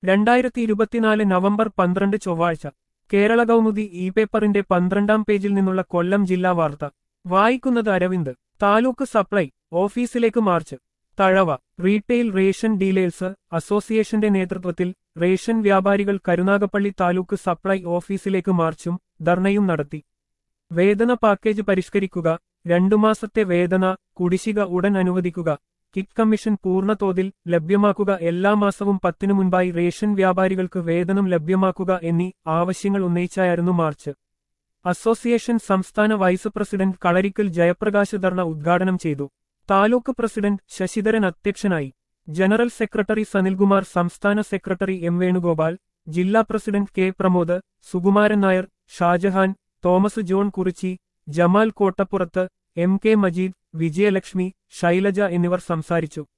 രണ്ടായിരത്തി ഇരുപത്തിനാല് നവംബർ പന്ത്രണ്ട് ചൊവ്വാഴ്ച കേരള കൗമുദി ഇ പേപ്പറിന്റെ പന്ത്രണ്ടാം പേജിൽ നിന്നുള്ള കൊല്ലം ജില്ലാ വാർത്ത വായിക്കുന്നത് അരവിന്ദ് താലൂക്ക് സപ്ലൈ ഓഫീസിലേക്ക് march Thazhava retail ration dealers അസോസിയേഷന്റെ നേതൃത്വത്തിൽ റേഷൻ വ്യാപാരികൾ കരുനാഗപ്പള്ളി താലൂക്ക് സപ്ലൈ ഓഫീസിലേക്ക് മാർച്ചും ധർണയും നടത്തി വേതന പാക്കേജ് പരിഷ്കരിക്കുക രണ്ടു മാസത്തെ വേതന കുടിശ്ശിക ഉടൻ അനുവദിക്കുക കിറ്റ് കമ്മീഷൻ പൂർണ്ണതോതിൽ ലഭ്യമാക്കുക എല്ലാ മാസവും പത്തിനു മുൻപായി റേഷൻ വ്യാപാരികൾക്ക് വേതനം ലഭ്യമാക്കുക എന്നീ ആവശ്യങ്ങൾ ഉന്നയിച്ചായിരുന്നു മാർച്ച് അസോസിയേഷൻ സംസ്ഥാന വൈസ് പ്രസിഡന്റ് കളരിക്കൽ ജയപ്രകാശ് ധർണ ഉദ്ഘാടനം ചെയ്തു താലൂക്ക് പ്രസിഡന്റ് ശശിധരൻ അധ്യക്ഷനായി ജനറൽ സെക്രട്ടറി സനിൽകുമാർ സംസ്ഥാന സെക്രട്ടറി എം വേണുഗോപാൽ ജില്ലാ president K Pramod Sukumaran Nair Shajahan Thomas John Kurichi Jamal Kottappurath M K Majeed Vijayalakshmi Shailaja എന്നിവർ സംസാരിച്ചു